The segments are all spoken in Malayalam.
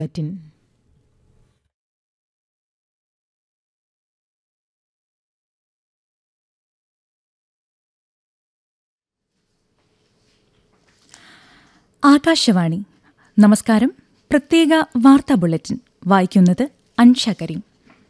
ബുള്ളറ്റിൻ ആകാശവാണി നമസ്കാരം പ്രത്യേക വാർത്താ ബുള്ളറ്റിൻ വായിക്കുന്നത് അൻഷ കരീം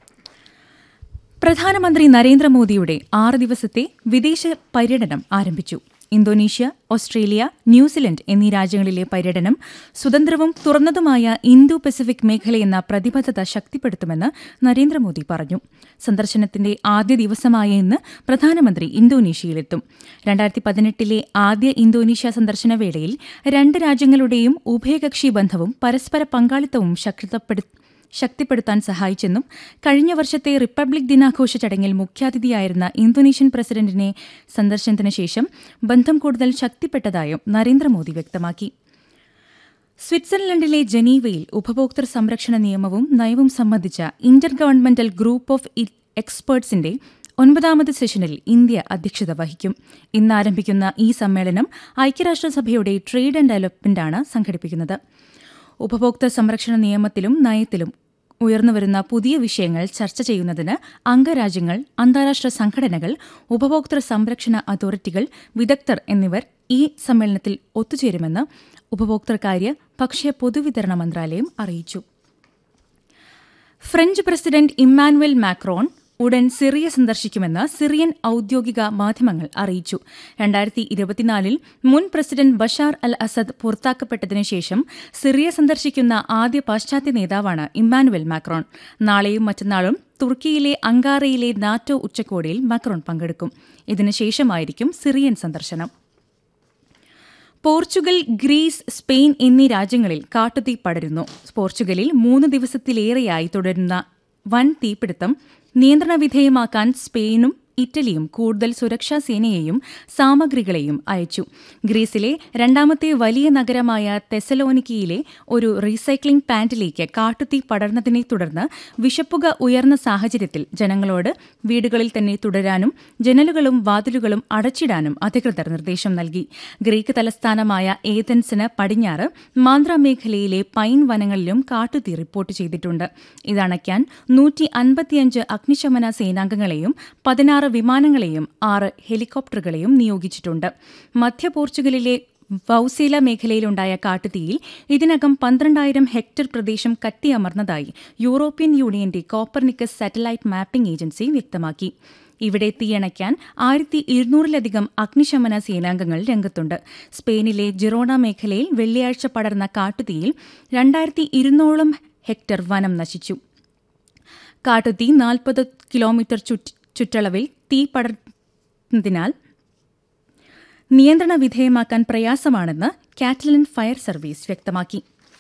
പ്രധാനമന്ത്രി നരേന്ദ്രമോദിയുടെ ആറ് ദിവസത്തെ വിദേശ പര്യടനം ആരംഭിച്ചു ഇന്തോനേഷ്യ ഓസ്ട്രേലിയ ന്യൂസിലൻഡ് എന്നീ രാജ്യങ്ങളിലെ പര്യടനം സ്വതന്ത്രവും തുറന്നതുമായ ഇന്തോ പസഫിക് മേഖലയെന്ന പ്രതിബദ്ധത ശക്തിപ്പെടുത്തുമെന്ന് നരേന്ദ്രമോദി പറഞ്ഞു സന്ദർശനത്തിന്റെ ആദ്യ ദിവസമായ ഇന്ന് പ്രധാനമന്ത്രി ഇന്തോനേഷ്യയിലെത്തും രണ്ടായിരത്തി പതിനെട്ടിലെ ആദ്യ ഇന്തോനേഷ്യ സന്ദർശന വേളയിൽ രണ്ട് രാജ്യങ്ങളുടെയും ഉഭയകക്ഷി ബന്ധവും പരസ്പര പങ്കാളിത്തവും ശക്തിപ്പെടുത്തി ശക്തിപ്പെടുത്താൻ സഹായിച്ചെന്നും കഴിഞ്ഞ വർഷത്തെ റിപ്പബ്ലിക് ദിനാഘോഷ ചടങ്ങിൽ മുഖ്യാതിഥിയായിരുന്ന ഇന്തോനേഷ്യൻ പ്രസിഡന്റിനെ സന്ദർശനത്തിന് ശേഷം ബന്ധം കൂടുതൽ ശക്തിപ്പെട്ടതായും നരേന്ദ്രമോദി വ്യക്തമാക്കി സ്വിറ്റ്സർലൻഡിലെ ജനീവയിൽ ഉപഭോക്തൃ സംരക്ഷണ നിയമവും നയവും സംബന്ധിച്ച ഇന്റർ ഗവൺമെന്റൽ ഗ്രൂപ്പ് ഓഫ് എക്സ്പേർട്സിന്റെ ഒൻപതാമത് സെഷനിൽ ഇന്ത്യ അധ്യക്ഷത വഹിക്കും ഇന്ന് ആരംഭിക്കുന്ന ഈ സമ്മേളനം ഐക്യരാഷ്ട്രസഭയുടെ ട്രേഡ് ആൻഡ് ഡെവലപ്മെന്റാണ് സംഘടിപ്പിക്കുന്നത് ഉപഭോക്തൃ സംരക്ഷണ നിയമത്തിലും നയത്തിലും ഉയർന്നുവരുന്ന പുതിയ വിഷയങ്ങൾ ചർച്ച ചെയ്യുന്നതിന് അംഗരാജ്യങ്ങൾ അന്താരാഷ്ട്ര സംഘടനകൾ ഉപഭോക്തൃ സംരക്ഷണ അതോറിറ്റികൾ വിദഗ്ധർ എന്നിവർ ഈ സമ്മേളനത്തിൽ ഒത്തുചേരുമെന്ന് ഉപഭോക്തൃകാര്യ ഭക്ഷ്യ പൊതുവിതരണ മന്ത്രാലയം അറിയിച്ചു ഫ്രഞ്ച് പ്രസിഡന്റ് ഇമ്മാനുവൽ മാക്രോൺ ഉടൻ സിറിയ സന്ദർശിക്കുമെന്ന് സിറിയൻ ഔദ്യോഗിക മാധ്യമങ്ങൾ അറിയിച്ചു രണ്ടായിരത്തി ഇരുപത്തിനാലിൽ മുൻ പ്രസിഡന്റ് ബഷാർ അൽ അസദ് പുറത്താക്കപ്പെട്ടതിനു ശേഷം സിറിയ സന്ദർശിക്കുന്ന ആദ്യ പാശ്ചാത്യ നേതാവാണ് ഇമ്മാനുവൽ മാക്രോൺ നാളെയും മറ്റന്നാളും തുർക്കിയിലെ അങ്കാറയിലെ നാറ്റോ ഉച്ചകോടിയിൽ മാക്രോൺ പങ്കെടുക്കും ഇതിനുശേഷമായിരിക്കും സിറിയൻ സന്ദർശനം പോർച്ചുഗൽ ഗ്രീസ് സ്പെയിൻ എന്നീ രാജ്യങ്ങളിൽ കാട്ടുതീ പടരുന്നു പോർച്ചുഗലിൽ മൂന്ന് ദിവസത്തിലേറെയായി തുടരുന്ന വൻ തീപിടുത്തം നിയന്ത്രണ വിധേയമാക്കാൻ സ്പെയിനും ഇറ്റലിയും കൂടുതൽ സുരക്ഷാ സേനയെയും സാമഗ്രികളെയും അയച്ചു ഗ്രീസിലെ രണ്ടാമത്തെ വലിയ നഗരമായ തെസലോനിക്കിയിലെ ഒരു റീസൈക്ലിംഗ് പ്ലാന്റിലേക്ക് കാട്ടുതീ പടർന്നതിനെ തുടർന്ന് വിഷപ്പുക ഉയർന്ന സാഹചര്യത്തിൽ ജനങ്ങളോട് വീടുകളിൽ തന്നെ തുടരാനും ജനലുകളും വാതിലുകളും അടച്ചിടാനും അധികൃതർ നിർദ്ദേശം നൽകി ഗ്രീക്ക് തലസ്ഥാനമായ ഏതൻസിന് പടിഞ്ഞാറ് മാന്ദ്ര മേഖലയിലെ പൈൻ വനങ്ങളിലും കാട്ടുതീ റിപ്പോർട്ട് ചെയ്തിട്ടുണ്ട് ഇതണയ്ക്കാൻ നൂറ്റി അൻപത്തിയഞ്ച് അഗ്നിശമന സേനാംഗങ്ങളെയും പതിനാറ് വിമാനങ്ങളെയും ആറ് ഹെലികോപ്റ്ററുകളെയും നിയോഗിച്ചിട്ടുണ്ട് മധ്യ പോർച്ചുഗലിലെ വൌസേല മേഖലയിലുണ്ടായ കാട്ടുതീയിൽ ഇതിനകം പന്ത്രണ്ടായിരം ഹെക്ടർ പ്രദേശം കത്തിയമർന്നതായി യൂറോപ്യൻ യൂണിയന്റെ കോപ്പർനിക്കസ് സാറ്റലൈറ്റ് മാപ്പിംഗ് ഏജൻസി വ്യക്തമാക്കി ഇവിടെ തീയണയ്ക്കാൻ ആയിരത്തി ഇരുന്നൂറിലധികം അഗ്നിശമന സേനാംഗങ്ങൾ രംഗത്തുണ്ട് സ്പെയിനിലെ ജിറോണ മേഖലയിൽ വെള്ളിയാഴ്ച പടർന്ന കാട്ടുതീയിൽ രണ്ടായിരത്തി ഇരുന്നൂറോളം ഹെക്ടർ വനം നശിച്ചു കാട്ടുതീ നാൽപ്പത് കിലോമീറ്റർ ചുറ്റളവിൽ തീ പടർന്നതിനാൽ നിയന്ത്രണ വിധേയമാക്കാൻ പ്രയാസമാണെന്ന് കാറ്റലൻ ഫയർ സർവീസ് വ്യക്തമാക്കി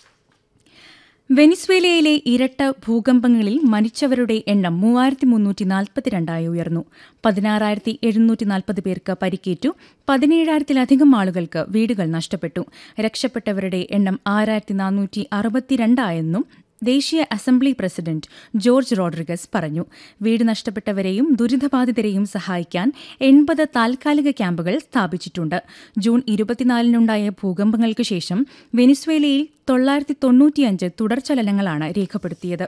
വെനിസ്വേലയിലെ ഇരട്ട ഭൂകമ്പങ്ങളിൽ മരിച്ചവരുടെ എണ്ണം മൂവായിരത്തി മുന്നൂറ്റി നാൽപ്പത്തിരണ്ടായി ഉയർന്നു പതിനാറായിരത്തി എഴുന്നൂറ്റി നാൽപ്പത് പേർക്ക് പരിക്കേറ്റു പതിനേഴായിരത്തിലധികം ആളുകൾക്ക് വീടുകൾ നഷ്ടപ്പെട്ടു രക്ഷപ്പെട്ടവരുടെ എണ്ണം ആറായിരത്തി നാനൂറ്റി അറുപത്തിരണ്ടായെന്നും ദേശീയ അസംബ്ലി പ്രസിഡന്റ് ജോർജ് റോഡ്രിഗസ് പറഞ്ഞു വീട് നഷ്ടപ്പെട്ടവരെയും ദുരിതബാധിതരെയും സഹായിക്കാൻ എൺപത് താൽക്കാലിക ക്യാമ്പുകൾ സ്ഥാപിച്ചിട്ടുണ്ട് ജൂൺ ഇരുപത്തിനാലിനുണ്ടായ ഭൂകമ്പങ്ങൾക്ക് ശേഷം വെനിസ്വേലയിൽ തൊള്ളായിരത്തി തൊണ്ണൂറ്റിയഞ്ച് തുടർചലനങ്ങളാണ് രേഖപ്പെടുത്തിയത്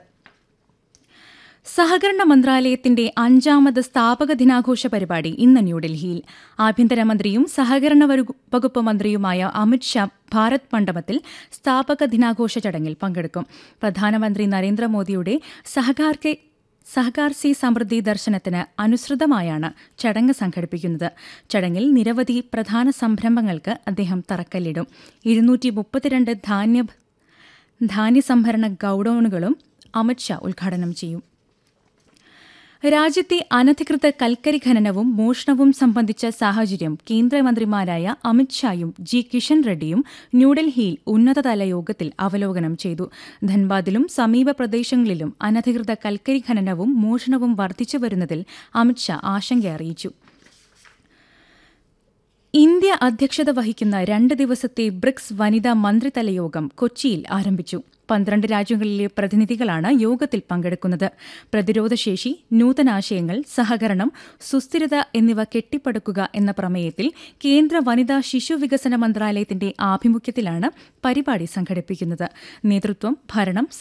സഹകരണ മന്ത്രാലയത്തിന്റെ അഞ്ചാമത് സ്ഥാപക ദിനാഘോഷ പരിപാടി ഇന്ന് ന്യൂഡൽഹിയിൽ ആഭ്യന്തരമന്ത്രിയും സഹകരണ വകുപ്പ് മന്ത്രിയുമായ അമിത് ഷാ ഭാരത് മണ്ഡപത്തിൽ സ്ഥാപക ദിനാഘോഷ ചടങ്ങിൽ പങ്കെടുക്കും പ്രധാനമന്ത്രി നരേന്ദ്രമോദിയുടെ സഹകാർക്കെ സഹകാർ സി സമൃദ്ധി ദർശനത്തിന് അനുസൃതമായാണ് ചടങ്ങ് സംഘടിപ്പിക്കുന്നത് ചടങ്ങിൽ നിരവധി പ്രധാന സംരംഭങ്ങൾക്ക് അദ്ദേഹം തറക്കല്ലിടും ഇരുന്നൂറ്റി മുപ്പത്തിരണ്ട് ധാന്യ ധാന്യസംഭരണ ഗൌഡൌണുകളും അമിത് ഷാ ഉദ്ഘാടനം ചെയ്യും രാജ്യത്തെ അനധികൃത കൽക്കരി ഖനനവും മോഷണവും സംബന്ധിച്ച സാഹചര്യം കേന്ദ്രമന്ത്രിമാരായ അമിത്ഷായും ജി കിഷൻ റെഡ്ഡിയും ന്യൂഡൽഹിയിൽ ഉന്നതതല യോഗത്തിൽ അവലോകനം ചെയ്തു ധൻബാദിലും സമീപ പ്രദേശങ്ങളിലും അനധികൃത കൽക്കരി ഖനനവും മോഷണവും വർദ്ധിച്ചു വരുന്നതിൽ അമിത്ഷാ ആശങ്ക അറിയിച്ചു ഇന്ത്യ അധ്യക്ഷത വഹിക്കുന്ന രണ്ട് ദിവസത്തെ ബ്രിക്സ് വനിതാ മന്ത്രിതല യോഗം കൊച്ചിയിൽ ആരംഭിച്ചു പന്ത്രണ്ട് രാജ്യങ്ങളിലെ പ്രതിനിധികളാണ് യോഗത്തിൽ പങ്കെടുക്കുന്നത് പ്രതിരോധശേഷി നൂതനാശയങ്ങൾ സഹകരണം സുസ്ഥിരത എന്നിവ കെട്ടിപ്പടുക്കുക എന്ന പ്രമേയത്തിൽ കേന്ദ്ര വനിതാ ശിശു വികസന മന്ത്രാലയത്തിന്റെ ആഭിമുഖ്യത്തിലാണ് പരിപാടി സംഘടിപ്പിക്കുന്നത് നേതൃത്വം ഭരണം